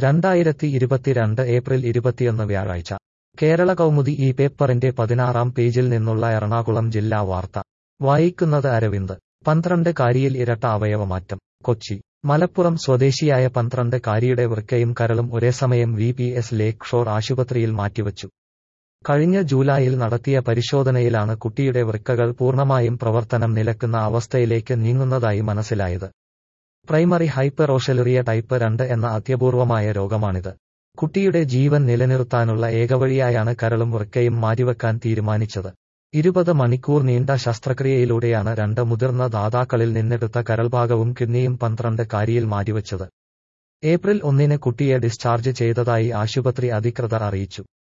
രണ്ടായിരത്തി ഇരുപത്തിരണ്ട് ഏപ്രിൽ ഇരുപത്തിയൊന്ന് വ്യാഴാഴ്ച കേരള കൗമുദി ഈ പേപ്പറിന്റെ പതിനാറാം പേജിൽ നിന്നുള്ള എറണാകുളം ജില്ലാ വാർത്ത വായിക്കുന്നത് അരവിന്ദ് പന്ത്രണ്ട് കാരിയിൽ ഇരട്ട അവയവമാറ്റം കൊച്ചി മലപ്പുറം സ്വദേശിയായ പന്ത്രണ്ട് കാരിയുടെ വൃക്കയും കരളും ഒരേസമയം V P S Lakeshore ആശുപത്രിയിൽ മാറ്റിവച്ചു കഴിഞ്ഞ ജൂലൈയിൽ നടത്തിയ പരിശോധനയിലാണ് കുട്ടിയുടെ വൃക്കകൾ പൂർണ്ണമായും പ്രവർത്തനം നിലക്കുന്ന അവസ്ഥയിലേക്ക് നീങ്ങുന്നതായി മനസ്സിലായത് പ്രൈമറി ഹൈപ്പറോഷലുറിയ ടൈപ്പ് രണ്ട് എന്ന അത്യപൂർവമായ രോഗമാണിത് കുട്ടിയുടെ ജീവൻ നിലനിർത്താനുള്ള ഏകവഴിയായാണ് കരളും വൃക്കയും മാറ്റിവെക്കാൻ തീരുമാനിച്ചത് ഇരുപത് മണിക്കൂർ നീണ്ട ശസ്ത്രക്രിയയിലൂടെയാണ് രണ്ട് മുതിർന്ന ദാതാക്കളിൽ നിന്നെടുത്ത കരൾഭാഗവും കിഡ്നിയും പന്ത്രണ്ട് കാരിയിൽ മാറ്റിവെച്ചത് ഏപ്രിൽ ഒന്നിന് കുട്ടിയെ ഡിസ്ചാർജ് ചെയ്തതായി ആശുപത്രി അധികൃതർ അറിയിച്ചു